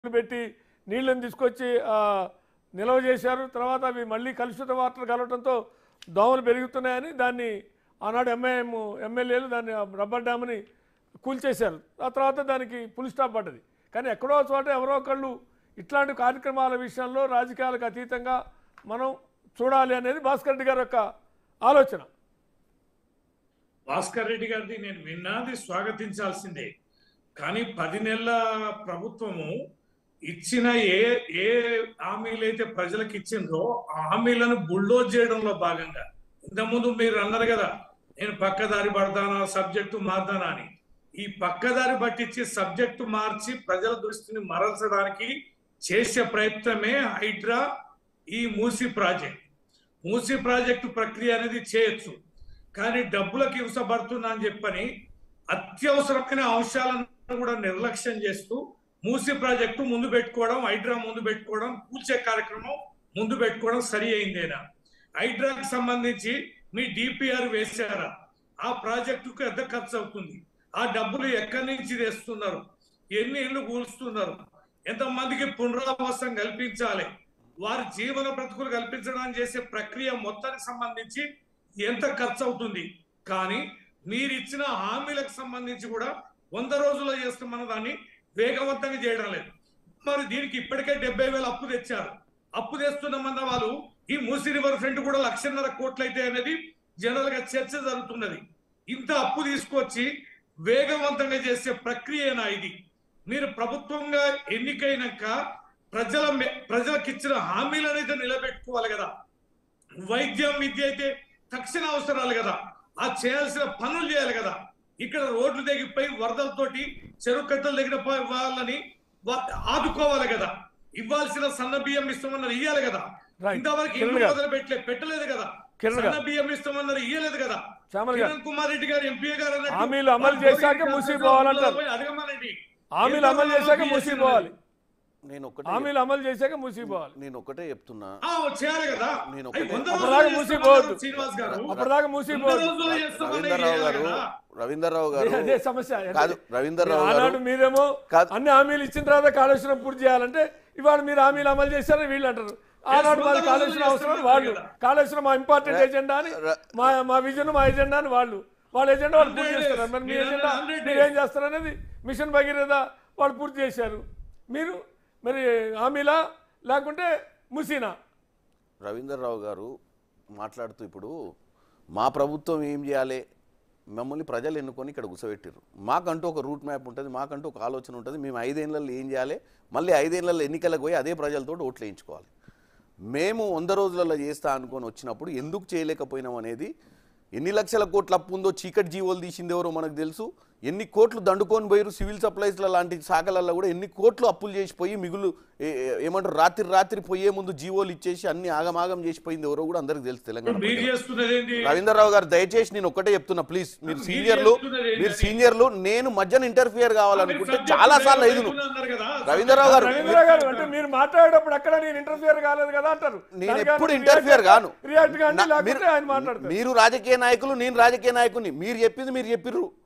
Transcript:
పెట్టి నీళ్ళని తీసుకొచ్చి ఆ, నిల్వ చేశారు తర్వాత అవి మళ్ళీ కలుషిత వాటర్ కలవడంతో దోమలు పెరుగుతున్నాయని దాన్ని ఆనాడు ఎంఐఎం ఎమ్మెల్యేలు దాన్ని ఆ రబ్బర్ డ్యామ్ని కూల్చేశారు ఆ తర్వాత దానికి పులి స్టాప్ పడ్డది కానీ ఎక్కడో చోట ఎవరో ఒకళ్ళు ఇట్లాంటి కార్యక్రమాల విషయంలో రాజకీయాలకు అతీతంగా మనం చూడాలి అనేది భాస్కర్ రెడ్డి గారి యొక్క ఆలోచన భాస్కర్ రెడ్డి గారిది నేను విన్నాది స్వాగతించాల్సిందే కానీ పది నెలల ప్రభుత్వము ఇచ్చిన ఏ ఏ హామీలైతే ప్రజలకు ఇచ్చిందో ఆ హామీలను బుల్డోజ్ చేయడంలో భాగంగా ఇంతకుముందు మీరు అన్నారు కదా నేను పక్కదారి పడతానా సబ్జెక్టు మారుతానా అని ఈ పక్కదారి పట్టించి సబ్జెక్టు మార్చి ప్రజల దృష్టిని మరల్చడానికి చేసే ప్రయత్నమే హైడ్రా ఈ మూసి ప్రాజెక్ట్ మూసి ప్రాజెక్టు ప్రక్రియ అనేది చేయొచ్చు కానీ డబ్బులకు ఇవసపడుతున్నా అని చెప్పని అత్యవసరమైన అంశాలను కూడా నిర్లక్ష్యం చేస్తూ మూసి ప్రాజెక్టు ముందు పెట్టుకోవడం హైడ్రా ముందు పెట్టుకోవడం కూల్చే కార్యక్రమం ముందు పెట్టుకోవడం సరి అయిందేనా హైడ్రాకి సంబంధించి మీ డిపిఆర్ వేశారా ఆ ప్రాజెక్టుకు ఎంత ఖర్చు అవుతుంది ఆ డబ్బులు ఎక్కడి నుంచి తెస్తున్నారు ఎన్ని ఇళ్ళు కూలుస్తున్నారు ఎంతమందికి పునరావాసం కల్పించాలి వారి జీవన బ్రతుకులు కల్పించడానికి చేసే ప్రక్రియ మొత్తానికి సంబంధించి ఎంత ఖర్చు అవుతుంది కానీ మీరు ఇచ్చిన హామీలకు సంబంధించి కూడా వంద రోజుల్లో చేస్తామన్న దాన్ని వేగవంతంగా చేయడం లేదు మరి దీనికి ఇప్పటికే డెబ్బై వేల అప్పు తెచ్చారు అప్పు తెస్తున్నామన్న వాళ్ళు ఈ మూసీ రివర్ ఫ్రంట్ కూడా లక్షన్నర కోట్లు అయితే అనేది జనరల్ గా చర్చ జరుగుతున్నది ఇంత అప్పు తీసుకొచ్చి వేగవంతంగా చేసే ప్రక్రియనా ఇది మీరు ప్రభుత్వంగా ఎన్నికైనాక ప్రజల మె- ప్రజలకు ఇచ్చిన హామీలను అయితే నిలబెట్టుకోవాలి కదా వైద్యం విద్య అయితే తక్షణ అవసరాలు కదా ఆ చేయాల్సిన పనులు చేయాలి కదా ఇక్కడ రోడ్లు తెగిపోయి వరదలతోటి చెరువు కట్టలు దగ్గర వాళ్ళని వా- ఆదుకోవాలి కదా ఇవ్వాల్సిన సన్న బియ్యం ఇస్తామన్నారు ఇయ్యాలి కదా Right. ఇంతవరకు కిరణ్ ఇల్లు గారు. మొదలు పెట్టలే పెట్టలేదు కదా కిరణ్ సన్న గారు. బియ్యం ఇస్తామన్నారు ఇయ్యలేదు కదా శ్యామల్ గారు కిరణ్ కుమార్ రెడ్డి గారు ఎంపీ గారు అన్నట్టు హామీలు అమలు వాళ్ళు చేశాక పోయి మూసి కాన్ఫరెన్స్ పోవాలంటారు. పోయి అడగమనండి హామీలు అమలు చేశాక మూసిపోవాలి నేను ఒకటే హామీలు అమలు చేశాక మూసిపోవాలి నేను ఒకటే చెప్తున్నా ఆ, చేయాలి కదా నేను అయ్యి ఒకటే- వంద అప్పటిదాకా రోజుల్లో మూసిపోవద్దు. చేస్తామన్నారు శ్రీనివాస్ గారు అప్పటిదాకా వంద మూసిపోవద్దు రోజుల్లో చేస్తామన్నారు రవీంద్రరావు గారు కదా. రవీంద్రరావు గారు అదే- అదే సమస్య కాదు రవీంద్రరావు ఆనాడు గారు మీరేమో కాదు. అన్ని హామీలు ఇచ్చిన తర్వాత కాళేశ్వరం పూర్తి చేయాలంటే ఇవాళ మీరు హామీలు అమలు చేశారని వీళ్ళు అంటారు ఆనాడు మాది కాళేశ్వరం అవసరం అని వాళ్ళు కాళేశ్వరం మా ఇంపార్టెంట్ ఎజెండా అని ర- మా మా విజన్ మా ఎజెండా అని వాళ్ళు వాళ్ళ ఎజెండా వాళ్ళు పూర్తి Hundred చేస్తారు మరి మీ days. ఎజెండా Hundred మీరు ఏం చేస్తారనేది మిషన్ భగీరథ వాళ్ళు పూర్తి చేశారు మీరు మరి హామీలా లేకుంటే ముసీనా రవీంద్రరావు గారు మాట్లాడుతూ ఇప్పుడు మా ప్రభుత్వం ఏం చేయాలి మమ్మల్ని ప్రజలు ఎన్నుకొని ఇక్కడ కూర్చోబెట్టారు మాకంటూ ఒక రూట్ మ్యాప్ ఉంటుంది మాకంటూ ఒక ఆలోచన ఉంటుంది మేము ఐదేళ్లలో ఏం చేయాలి మళ్ళీ ఐదేళ్లలో ఎన్నికలకు పోయి అదే ప్రజలతో ఓట్లు వేయించుకోవాలి మేము వంద రోజులలో చేస్తా అనుకొని వచ్చినప్పుడు ఎందుకు చేయలేకపోయినాం అనేది ఎన్ని లక్షల కోట్ల అప్పు ఉందో చీకటి జీవోలు తీసింది ఎవరో మనకు తెలుసు ఎన్ని కోట్లు దండుకొని పోయారు సివిల్ సప్లైస్ల లాంటి శాఖలలో కూడా ఎన్ని కోట్లు అప్పులు చేసిపోయి మిగులు ఏ- ఏ- ఏమంటారు రాత్రి రాత్రి పోయే ముందు జీవోలు ఇచ్చేసి అన్ని ఆగమాగం చేసిపోయింది ఎవరో కూడా అందరికి తెలుసు తెలంగాణ మీరు ప్రజలకు. చేస్తున్నది ఏంటి రవీంద్రరావు గారు దయచేసి నేను ఒకటే చెప్తున్నా ప్లీజ్ మీరు మీరు సీనియర్లు చెప్తున్నది ఏంటని? మీరు సీనియర్లు నేను మధ్యన ఇంటర్ఫియర్ కావాలనుకుంటే మీరు చాలా సార్లు subject ఐదును అన్నారు కదా. రవీంద్రరావు గారు రవీంద్ర గారు అంటే మీరు మాట్లాడేటప్పుడు ఎక్కడ నేను ఇంటర్ఫియర్ కాలేదు కదా అంటారు నేను దానికన్నా ఎప్పుడు మీరు ఇంటర్ఫియర్ react- కాను రియాక్ట్ కానీ నా- లేకుంటే మీరు- ఆయన మాట్లాడతారు మీరు రాజకీయ నాయకులు నేను రాజకీయ నాయకుని మీరు చెప్పింది మీరు చెప్పిర్రు